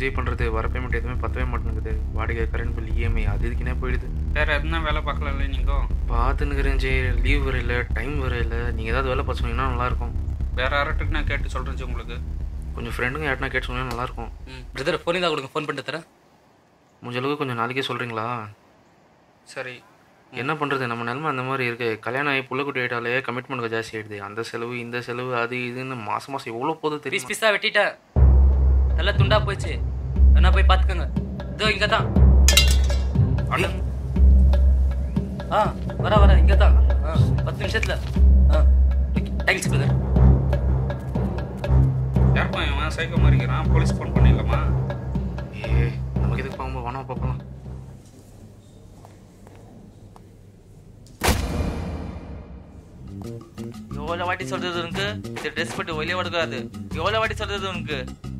விஜய் பண்ணுறது வர பேமெண்ட் எதுவுமே பத்தவே மாட்டேங்குது வாடகை கரண்ட் பில் இஎம்ஐ அது இதுக்குனே போயிடுது வேற எதுனா வேலை பார்க்கலாம்ல நீங்க பார்த்துன்னுக்கிறேன் ஜி லீவ் வர இல்லை டைம் வர இல்லை நீங்கள் ஏதாவது வேலை பார்த்து சொன்னீங்கன்னா நல்லாயிருக்கும் வேற யார்கிட்ட நான் கேட்டு சொல்றேன் ஜி உங்களுக்கு கொஞ்சம் ஃப்ரெண்டுங்க யார்ட்டனா கேட்டு சொன்னா நல்லாயிருக்கும் ம் பிரதர் ஃபோன் தான் கொடுங்க ஃபோன் பண்ணிட்டு தரேன் முடிஞ்ச அளவுக்கு கொஞ்சம் நாளைக்கே சொல்கிறீங்களா சரி என்ன பண்ணுறது நம்ம நிலமை அந்த மாதிரி இருக்குது கல்யாணம் ஆகி புள்ளக்குட்டி ஆகிட்டாலே கமிட்மெண்ட் ஜாஸ்தி ஆகிடுது அந்த செலவு இந்த செலவு அது இதுன்னு மாதம் மாதம் எவ்வளோ போகுது பீஸ் தெரியும் பீஸாக வெட்டிட்டேன் நல்லா துண்டா போயிடுச்சு வேணா போய் பார்த்துக்கோங்க இதோ இங்கே தான் அண்ணன் ஆ வர வர இங்கே தான் ஆ பத்து நிமிஷத்தில் ஆ தேங்க்ஸ் பிரதர் யாருப்பா இவன் சைக்கோ மாதிரி இருக்கிறான் போலீஸ் ஃபோன் பண்ணிடலாமா ஏ நமக்கு எதுக்கு பார்க்கும்போது வேணாம் பார்க்கலாம் எவ்வளோ வாட்டி சொல்றது உனக்கு சரி ட்ரெஸ் போட்டு வெளியே வரக்கூடாது எவ்வளோ வாட்டி சொல்றது உனக்கு